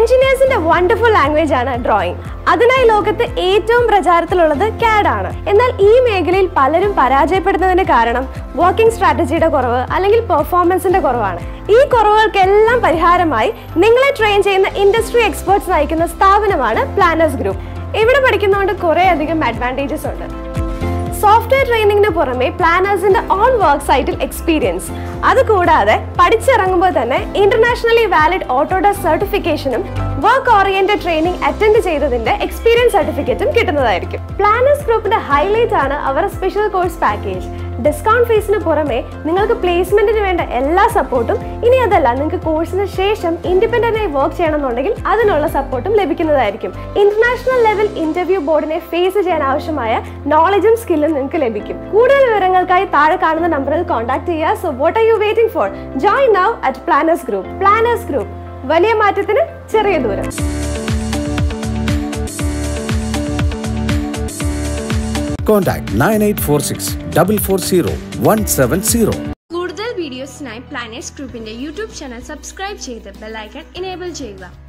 എഞ്ചിനീയേഴ്സിന്റെ wonderful language ആണ് drawing അതിനായി ലോകത്ത് ഏറ്റവും പ്രചാരത്തിലുള്ളത് CAD ആണ് എന്നാൽ ഈ മേഖലയിൽ പലരും പരാജയപ്പെടുന്നതിന് കാരണം വർക്കിംഗ് സ്ട്രാറ്റജിയുടെ കുറവ് അല്ലെങ്കിൽ പെർഫോമൻസിന്റെ കുറവാണ് ഈ കുറവുകൾക്കെല്ലാം പരിഹാരമായി നിങ്ങളെ ട്രെയിൻ ചെയ്യുന്ന ഇൻഡസ്ട്രി എക്സ്പേർട്സ് നയിക്കുന്ന സ്ഥാപനമാണ് പ്ലാനേഴ്സ് ഗ്രൂപ്പ് ഇവിടെ പഠിക്കുന്നതുകൊണ്ട് കുറേ അധികം അഡ്വാൻറ്റേജസ് ഉണ്ട് സോഫ്റ്റ്വെയർ ട്രെയിനിങ്ങിന് പുറമെ പ്ലാനേഴ്സിന്റെ ഓൺ വർക്ക് സൈറ്റിൽ എക്സ്പീരിയൻസ് അതുകൂടാതെ പഠിച്ചിറങ്ങുമ്പോൾ തന്നെ ഇന്റർനാഷണലി വാലിഡ് ഓട്ടോഡെസ്ക് സർട്ടിഫിക്കേഷനും വർക്ക് ഓറിയന്റഡ് ട്രെയിനിങ് അറ്റൻഡ് ചെയ്തതിന്റെ എക്സ്പീരിയൻസ് സർട്ടിഫിക്കറ്റും കിട്ടുന്നതായിരിക്കും പ്ലാനേഴ്സ് ഗ്രൂപ്പിന്റെ ഹൈലൈറ്റ് ആണ് അവരുടെ സ്പെഷ്യൽ കോഴ്സ് പാക്കേജ് ഡിസ്കൗണ്ട് ഫീസിന് പുറമെ നിങ്ങൾക്ക് പ്ലേസ്മെന്റിന് വേണ്ട എല്ലാ സപ്പോർട്ടും ഇനി അതല്ല നിങ്ങൾക്ക് കോഴ്സിന് ശേഷം ഇൻഡിപെൻഡന്റ് ആയി വർക്ക് ചെയ്യണമെന്നുണ്ടെങ്കിൽ അതിനുള്ള സപ്പോർട്ടും ലഭിക്കുന്നതായിരിക്കും ഇന്റർനാഷണൽ ലെവൽ ഇന്റർവ്യൂ ബോർഡിനെ ഫേസ് ചെയ്യാൻ ആവശ്യമായ നോളജും സ്കില്ലും നിങ്ങൾക്ക് ലഭിക്കും കൂടുതൽ വിവരങ്ങൾക്കായി താഴെ കാണുന്ന നമ്പറിൽ കോൺടാക്ട് ചെയ്യുക so what are you waiting for join now at Planners group Planners group വലിയ മാറ്റത്തിന് ചെറിയ ദൂരം Contact 9846 440 170. കൂടുതൽ വീഡിയോസിനായി പ്ലാനേഴ്സ് ഗ്രൂപ്പിന്റെ യൂട്യൂബ് ചാനൽ സബ്സ്ക്രൈബ് ചെയ്ത് ബെല്ലൈക്കൺ ഇനേബിൾ ചെയ്യുക